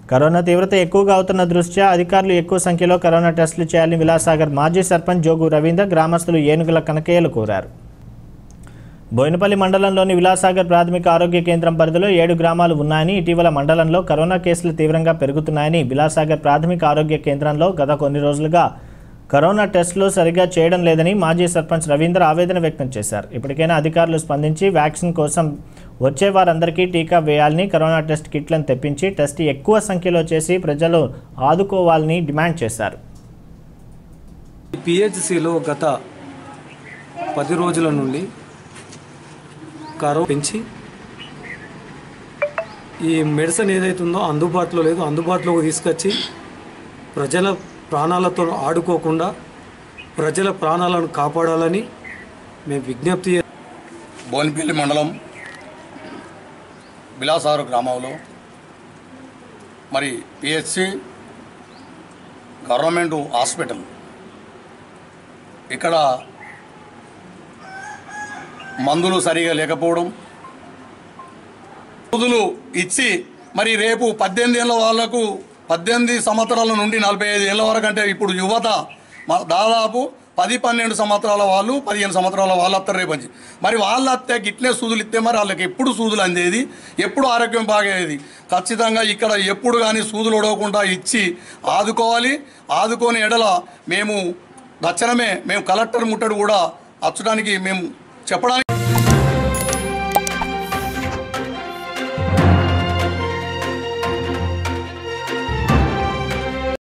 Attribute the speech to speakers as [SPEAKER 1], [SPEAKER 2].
[SPEAKER 1] corona తీవ్రత ఎక్కువగా అవుతున్న దృష్ట్యా అధికారులు ఎక్కువ సంఖ్యలో కరోనా టెస్టులు చేయాలని విలాసాగర్ మాజీ సర్పంచ్ జోగు రవీందర్ గ్రామస్తులు ఏనుగుల కనకయ్యలు కోరారు బోయినపల్లి మండలంలోని విలాసాగర్ ప్రాథమిక ఆరోగ్య కేంద్రం పరిధిలో ఏడు గ్రామాలు ఉన్నాయని ఇటీవల మండలంలో కరోనా కేసులు తీవ్రంగా పెరుగుతున్నాయని విలాసాగర్ ప్రాథమిక ఆరోగ్య కేంద్రంలో గత కొన్ని రోజులుగా కరోనా టెస్టులు సరిగా చేయడం లేదని మాజీ సర్పంచ్ రవీందర్ ఆవేదన వ్యక్తం చేశారు ఇప్పటికైనా అధికారులు స్పందించి వ్యాక్సిన్ కోసం వచ్చే వారందరికీ టీకా వేయాలని కరోనా టెస్ట్ కిట్లను తెప్పించి టెస్ట్ ఎక్కువ సంఖ్యలో చేసి ప్రజలు ఆదుకోవాలని డిమాండ్ చేశారు
[SPEAKER 2] పిహెచ్సిలో గత పది రోజుల నుండి కరోనా పెంచి ఈ మెడిసిన్ ఏదైతుందో అందుబాటులో లేదు అందుబాటులోకి తీసుకొచ్చి ప్రజల ప్రాణాలతో ఆడుకోకుండా ప్రజల ప్రాణాలను కాపాడాలని మేము విజ్ఞప్తి చే-
[SPEAKER 3] బోన్పల్లి మండలం బిలాసారు గ్రామంలో మరి పిహెచ్సి గవర్నమెంట్ హాస్పిటల్ ఇక్కడ మందులు సరిగా లేకపోవడం మందులు ఇచ్చి మరి రేపు పద్దెనిమిది ఏళ్ళ వాళ్ళకు పద్దెనిమిది సంవత్సరాల నుండి నలభై ఐదు ఏళ్ళ వరకు అంటే ఇప్పుడు యువత మ- దాదాపు పది పన్నెండు సంవత్సరాల వాళ్ళు పదిహేను సంవత్సరాల వాళ్ళు వస్తారు రేపు నుంచి మరి వాళ్ళు వస్తే గిట్లే సూదులు ఇస్తే మరి వాళ్ళకి ఎప్పుడు సూదులు అందేది ఎప్పుడు ఆరోగ్యం బాగేది ఖచ్చితంగా ఇక్కడ ఎప్పుడు కానీ సూదులు ఒడవకుండా ఇచ్చి ఆదుకోవాలి ఆదుకోని ఎడల మేము తక్షణమే మేము కలెక్టర్ ముట్టడి కూడా అచ్చడానికి మేము చెప్పడానికి